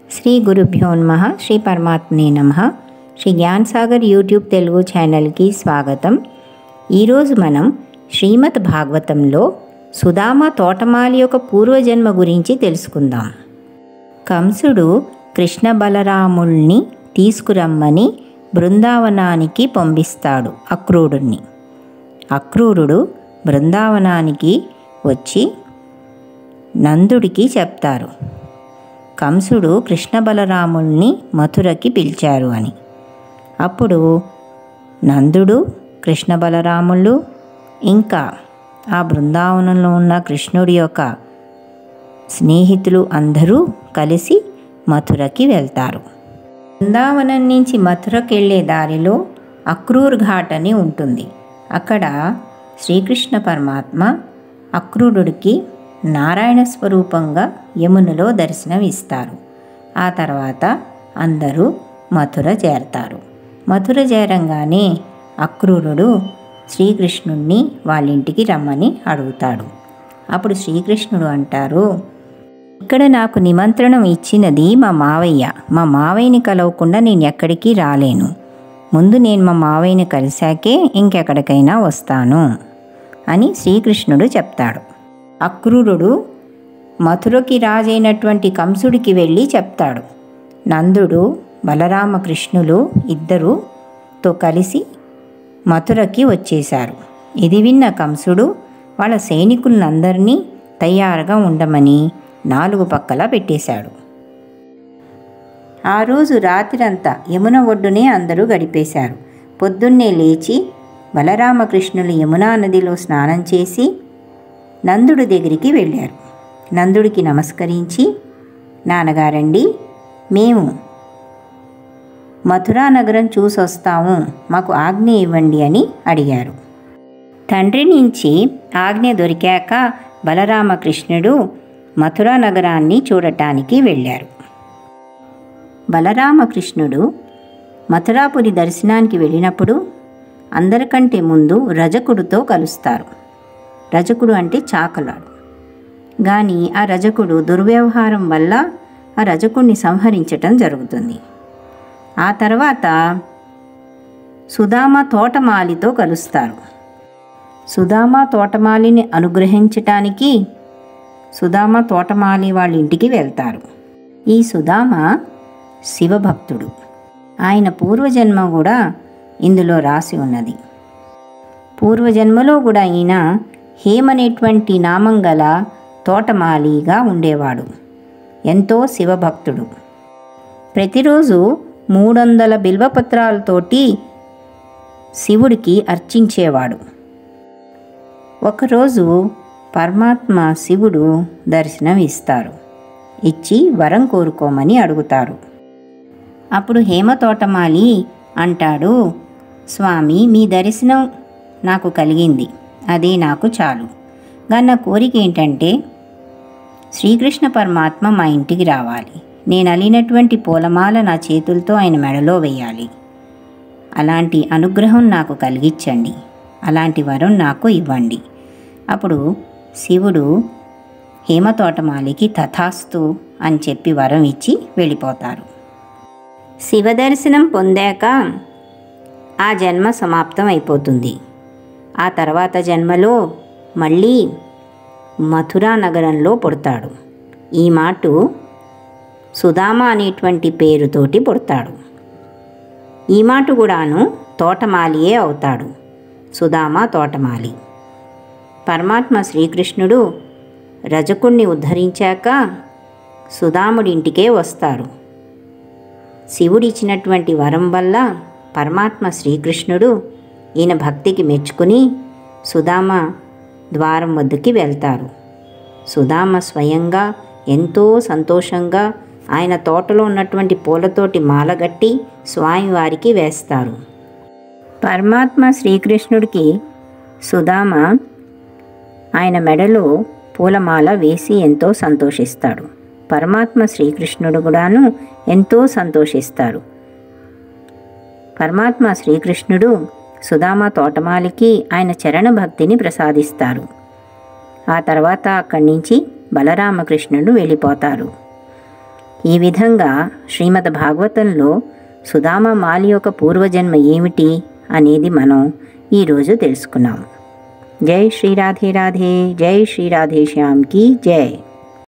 శ్రీ గురుభ్యో నమ శ్రీ పరమాత్మనే నమ శ్రీ జ్ఞాన్ సాగర్ యూట్యూబ్ తెలుగు ఛానల్కి స్వాగతం ఈరోజు మనం శ్రీమద్ భాగవతంలో సుధామ తోటమాలి యొక్క పూర్వజన్మ గురించి తెలుసుకుందాం కంసుడు కృష్ణ బలరాముల్ని తీసుకురమ్మని బృందావనానికి పంపిస్తాడు అక్రూరుణ్ణి అక్రూరుడు బృందావనానికి వచ్చి నందుడికి చెప్తారు కంసుడు కృష్ణ బలరాముల్ని మథురకి పిలిచారు అని అప్పుడు నందుడు కృష్ణ బలరాములు ఇంకా ఆ బృందావనంలో ఉన్న కృష్ణుడి యొక్క స్నేహితులు అందరూ కలిసి మథురకి వెళ్తారు బృందావనం నుంచి మథురకి వెళ్ళే దారిలో అక్రూర్ ఘాట్ అని ఉంటుంది అక్కడ శ్రీకృష్ణ పరమాత్మ అక్రూరుడికి నారాయణ స్వరూపంగా యమునలో దర్శనం ఇస్తారు ఆ తర్వాత అందరూ మథుర చేరతారు మథుర చేరంగానే అక్రూరుడు శ్రీకృష్ణుణ్ణి వాళ్ళ ఇంటికి రమ్మని అడుగుతాడు అప్పుడు శ్రీకృష్ణుడు అంటారు ఇక్కడ నాకు నిమంత్రణం ఇచ్చినది మా మావయ్య మా మావయ్యని కలవకుండా నేను ఎక్కడికి రాలేను ముందు నేను మా మావయ్యని కలిశాకే ఇంకెక్కడికైనా వస్తాను అని శ్రీకృష్ణుడు చెప్తాడు అక్రూరుడు మథురకి రాజైనటువంటి కంసుడికి వెళ్ళి చెప్తాడు నందుడు బలరామకృష్ణులు ఇద్దరుతో కలిసి మథురకి వచ్చేశారు ఇది విన్న కంసుడు వాళ్ళ సైనికులందరినీ తయారుగా ఉండమని నాలుగు పక్కల పెట్టేశాడు ఆ రోజు రాత్రంతా యమున ఒడ్డునే అందరూ గడిపేశారు పొద్దున్నే లేచి బలరామకృష్ణులు యమునా నదిలో స్నానం చేసి నందుడి దగ్గరికి వెళ్ళారు నందుడికి నమస్కరించి నాన్నగారండి మేము మథురా నగరం చూసొస్తాము మాకు ఆజ్ఞ ఇవ్వండి అని అడిగారు తండ్రి నుంచి ఆజ్ఞ దొరికాక బలరామకృష్ణుడు మథురా నగరాన్ని చూడటానికి వెళ్ళారు బలరామకృష్ణుడు మథురాపురి దర్శనానికి వెళ్ళినప్పుడు అందరికంటే ముందు రజకుడితో కలుస్తారు రజకుడు అంటే చాకలాడు కానీ ఆ రజకుడు దుర్వ్యవహారం వల్ల ఆ రజకుడిని సంహరించటం జరుగుతుంది ఆ తర్వాత సుధామ తోటమాలితో కలుస్తారు సుధామ తోటమాలిని అనుగ్రహించటానికి సుధామ తోటమాలి వాళ్ళ ఇంటికి వెళ్తారు ఈ సుధామ శివభక్తుడు ఆయన పూర్వజన్మ కూడా ఇందులో రాసి ఉన్నది పూర్వజన్మలో కూడా ఈయన హేమనేటువంటి నామం గల తోటమాలిగా ఉండేవాడు ఎంతో శివభక్తుడు ప్రతిరోజు మూడు వందల బిల్వపత్రాలతోటి శివుడికి అర్చించేవాడు ఒకరోజు పరమాత్మ శివుడు దర్శనం ఇస్తారు ఇచ్చి వరం కోరుకోమని అడుగుతారు అప్పుడు హేమతోటమాలి అంటాడు స్వామి మీ దర్శనం నాకు కలిగింది అదే నాకు చాలు కానీ నా కోరిక ఏంటంటే శ్రీకృష్ణ పరమాత్మ మా ఇంటికి రావాలి నేను అలినటువంటి పూలమాల నా చేతులతో ఆయన మెడలో వేయాలి అలాంటి అనుగ్రహం నాకు కలిగించండి అలాంటి వరం నాకు ఇవ్వండి అప్పుడు శివుడు హేమతోటమాలికి తథాస్తు అని చెప్పి వరం ఇచ్చి వెళ్ళిపోతారు శివదర్శనం పొందాక ఆ జన్మ సమాప్తం అయిపోతుంది ఆ తర్వాత జన్మలో మళ్ళీ మథురా నగరంలో పుడతాడు ఈ మాట సుధామ అనేటువంటి పేరుతోటి పుడతాడు ఈ మాట కూడాను తోటమాలియే అవుతాడు సుధామ తోటమాలి పరమాత్మ శ్రీకృష్ణుడు రజకుణ్ణి ఉద్ధరించాక సుధాముడింటికే వస్తారు శివుడిచ్చినటువంటి వరం వల్ల పరమాత్మ శ్రీకృష్ణుడు ఈయన భక్తికి మెచ్చుకుని సుధామ ద్వారం వద్దకి వెళ్తారు సుధామ స్వయంగా ఎంతో సంతోషంగా ఆయన తోటలో ఉన్నటువంటి పూలతోటి మాలగట్టి స్వామివారికి వేస్తారు పరమాత్మ శ్రీకృష్ణుడికి సుధామ ఆయన మెడలో పూలమాల వేసి ఎంతో సంతోషిస్తాడు పరమాత్మ శ్రీకృష్ణుడు కూడాను ఎంతో సంతోషిస్తారు పరమాత్మ శ్రీకృష్ణుడు సుధామ తోటమాలికి ఆయన చరణ భక్తిని ప్రసాదిస్తారు ఆ తర్వాత అక్కడి నుంచి బలరామకృష్ణుడు వెళ్ళిపోతారు ఈ విధంగా శ్రీమద్ భాగవతంలో సుధామ మాలి యొక్క పూర్వజన్మ ఏమిటి అనేది మనం ఈరోజు తెలుసుకున్నాం జై శ్రీ రాధే రాధే జై శ్రీ రాధే శ్యామ్ కీ జై